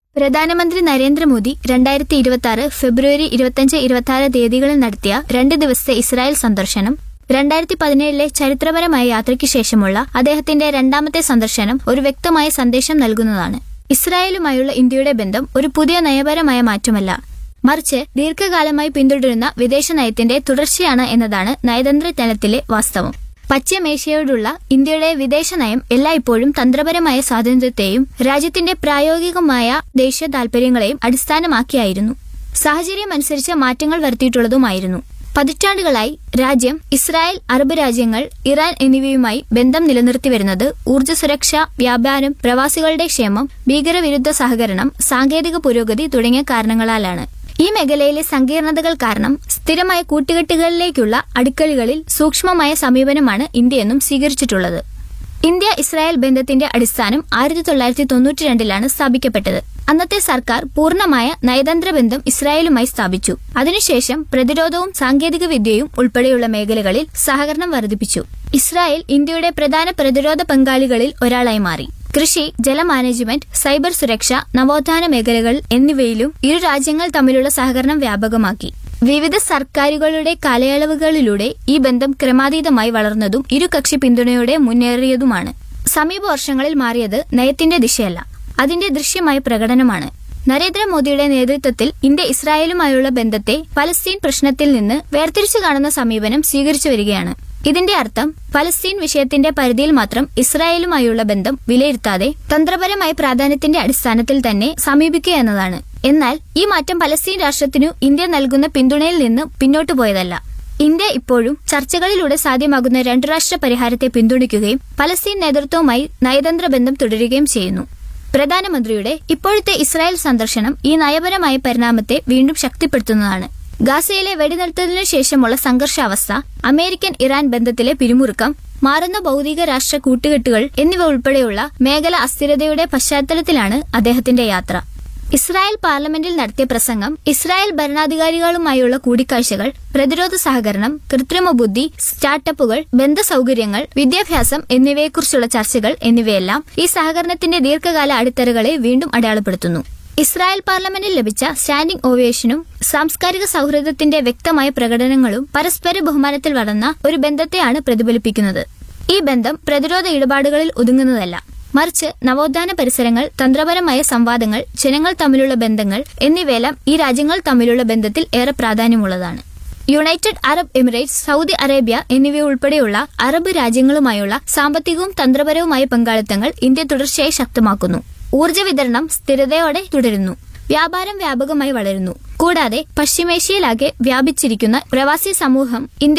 പ്രധാനമന്ത്രി നരേന്ദ്രമോദി രണ്ടായിരത്തി ഇരുപത്തി ആറ് ഫെബ്രുവരി ഇരുപത്തിയഞ്ച് ഇരുപത്തിയാറ് തീയതികളിൽ നടത്തിയ രണ്ട് ദിവസത്തെ ഇസ്രായേൽ സന്ദർശനം രണ്ടായിരത്തി പതിനേഴിലെ ചരിത്രപരമായ യാത്രയ്ക്ക് ശേഷമുള്ള അദ്ദേഹത്തിന്റെ രണ്ടാമത്തെ സന്ദർശനം ഒരു വ്യക്തമായ സന്ദേശം നൽകുന്നതാണ് ഇസ്രായേലുമായുള്ള ഇന്ത്യയുടെ ബന്ധം ഒരു പുതിയ നയപരമായ മാറ്റമല്ല മറിച്ച് ദീർഘകാലമായി പിന്തുടരുന്ന വിദേശ നയത്തിന്റെ തുടർച്ചയാണ് എന്നതാണ് നയതന്ത്ര തലത്തിലെ വാസ്തവം പശ്ചിമേഷ്യയോടുള്ള ഇന്ത്യയുടെ വിദേശ നയം എല്ലായ്പ്പോഴും തന്ത്രപരമായ സ്വാതന്ത്ര്യത്തെയും രാജ്യത്തിന്റെ പ്രായോഗികമായ ദേശീയ താൽപര്യങ്ങളെയും അടിസ്ഥാനമാക്കിയായിരുന്നു സാഹചര്യമനുസരിച്ച് മാറ്റങ്ങൾ വരുത്തിയിട്ടുള്ളതുമായിരുന്നു പതിറ്റാണ്ടുകളായി രാജ്യം ഇസ്രായേൽ അറബ് രാജ്യങ്ങൾ ഇറാൻ എന്നിവയുമായി ബന്ധം നിലനിർത്തി വരുന്നത് ഊർജ്ജ സുരക്ഷ വ്യാപാരം പ്രവാസികളുടെ ക്ഷേമം ഭീകരവിരുദ്ധ സഹകരണം സാങ്കേതിക പുരോഗതി തുടങ്ങിയ കാരണങ്ങളാലാണ് ഈ മേഖലയിലെ സങ്കീർണതകൾ കാരണം സ്ഥിരമായ കൂട്ടുകെട്ടുകളിലേക്കുള്ള അടുക്കളികളിൽ സൂക്ഷ്മമായ സമീപനമാണ് ഇന്ത്യയെന്നും സ്വീകരിച്ചിട്ടുള്ളത് ഇന്ത്യ ഇസ്രായേൽ ബന്ധത്തിന്റെ അടിസ്ഥാനം ആയിരത്തി തൊള്ളായിരത്തി തൊണ്ണൂറ്റി രണ്ടിലാണ് സ്ഥാപിക്കപ്പെട്ടത് അന്നത്തെ സർക്കാർ പൂർണ്ണമായ നയതന്ത്ര ബന്ധം ഇസ്രായേലുമായി സ്ഥാപിച്ചു അതിനുശേഷം പ്രതിരോധവും സാങ്കേതിക വിദ്യയും ഉൾപ്പെടെയുള്ള മേഖലകളിൽ സഹകരണം വർദ്ധിപ്പിച്ചു ഇസ്രായേൽ ഇന്ത്യയുടെ പ്രധാന പ്രതിരോധ പങ്കാളികളിൽ ഒരാളായി മാറി കൃഷി ജല മാനേജ്മെന്റ് സൈബർ സുരക്ഷ നവോത്ഥാന മേഖലകൾ എന്നിവയിലും ഇരു രാജ്യങ്ങൾ തമ്മിലുള്ള സഹകരണം വ്യാപകമാക്കി വിവിധ സർക്കാരുകളുടെ കാലയളവുകളിലൂടെ ഈ ബന്ധം ക്രമാതീതമായി വളർന്നതും ഇരു കക്ഷി പിന്തുണയോടെ മുന്നേറിയതുമാണ് സമീപ വർഷങ്ങളിൽ മാറിയത് നയത്തിന്റെ ദിശയല്ല അതിന്റെ ദൃശ്യമായ പ്രകടനമാണ് നരേന്ദ്രമോദിയുടെ നേതൃത്വത്തിൽ ഇന്ത്യ ഇസ്രായേലുമായുള്ള ബന്ധത്തെ പലസ്തീൻ പ്രശ്നത്തിൽ നിന്ന് വേർതിരിച്ചു കാണുന്ന സമീപനം സ്വീകരിച്ചു വരികയാണ് ഇതിന്റെ അർത്ഥം പലസ്തീൻ വിഷയത്തിന്റെ പരിധിയിൽ മാത്രം ഇസ്രായേലുമായുള്ള ബന്ധം വിലയിരുത്താതെ തന്ത്രപരമായ പ്രാധാന്യത്തിന്റെ അടിസ്ഥാനത്തിൽ തന്നെ സമീപിക്കുക എന്നതാണ് എന്നാൽ ഈ മാറ്റം പലസ്തീൻ രാഷ്ട്രത്തിനു ഇന്ത്യ നൽകുന്ന പിന്തുണയിൽ നിന്ന് പിന്നോട്ടു പോയതല്ല ഇന്ത്യ ഇപ്പോഴും ചർച്ചകളിലൂടെ സാധ്യമാകുന്ന രണ്ടു രാഷ്ട്ര പരിഹാരത്തെ പിന്തുണയ്ക്കുകയും പലസ്തീൻ നേതൃത്വവുമായി നയതന്ത്ര ബന്ധം തുടരുകയും ചെയ്യുന്നു പ്രധാനമന്ത്രിയുടെ ഇപ്പോഴത്തെ ഇസ്രായേൽ സന്ദർശനം ഈ നയപരമായ പരിണാമത്തെ വീണ്ടും ശക്തിപ്പെടുത്തുന്നതാണ് ഗാസയിലെ വെടിനിർത്തലിനു ശേഷമുള്ള സംഘർഷാവസ്ഥ അമേരിക്കൻ ഇറാൻ ബന്ധത്തിലെ പിരിമുറുക്കം മാറുന്ന ഭൗതിക രാഷ്ട്ര കൂട്ടുകെട്ടുകൾ എന്നിവ ഉൾപ്പെടെയുള്ള മേഖല അസ്ഥിരതയുടെ പശ്ചാത്തലത്തിലാണ് അദ്ദേഹത്തിന്റെ യാത്ര ഇസ്രായേൽ പാർലമെന്റിൽ നടത്തിയ പ്രസംഗം ഇസ്രായേൽ ഭരണാധികാരികളുമായുള്ള കൂടിക്കാഴ്ചകൾ പ്രതിരോധ സഹകരണം കൃത്രിമ ബുദ്ധി സ്റ്റാർട്ടപ്പുകൾ ബന്ധസൗകര്യങ്ങൾ വിദ്യാഭ്യാസം എന്നിവയെക്കുറിച്ചുള്ള ചർച്ചകൾ എന്നിവയെല്ലാം ഈ സഹകരണത്തിന്റെ ദീർഘകാല അടിത്തറകളെ വീണ്ടും അടയാളപ്പെടുത്തുന്നു ഇസ്രായേൽ പാർലമെന്റിൽ ലഭിച്ച സ്റ്റാൻഡിംഗ് ഓവേഷനും സാംസ്കാരിക സൗഹൃദത്തിന്റെ വ്യക്തമായ പ്രകടനങ്ങളും പരസ്പര ബഹുമാനത്തിൽ വളർന്ന ഒരു ബന്ധത്തെയാണ് പ്രതിഫലിപ്പിക്കുന്നത് ഈ ബന്ധം പ്രതിരോധ ഇടപാടുകളിൽ ഒതുങ്ങുന്നതല്ല മറിച്ച് നവോത്ഥാന പരിസരങ്ങൾ തന്ത്രപരമായ സംവാദങ്ങൾ ജനങ്ങൾ തമ്മിലുള്ള ബന്ധങ്ങൾ എന്നിവയെല്ലാം ഈ രാജ്യങ്ങൾ തമ്മിലുള്ള ബന്ധത്തിൽ ഏറെ പ്രാധാന്യമുള്ളതാണ് United Arab Emirates Saudi Arabia എന്നിവയുൾപ്പെടെയുള്ള അറബ് രാജ്യങ്ങളുമായുള്ള സാമ്പത്തികവും തന്ത്രപരവുമായ പങ്കാളിത്തങ്ങൾ ഇന്ത്യ തുടർച്ചയായി ശക്തമാക്കുന്നു ഊർജ്ജ വിതരണം സ്ഥിരതയോടെ തുടരുന്നു വ്യാപാരം വ്യാപകമായി വളരുന്നു കൂടാതെ പശ്ചിമേഷ്യയിലാകെ വ്യാപിച്ചിരിക്കുന്ന പ്രവാസി സമൂഹം ഇന്ത്യ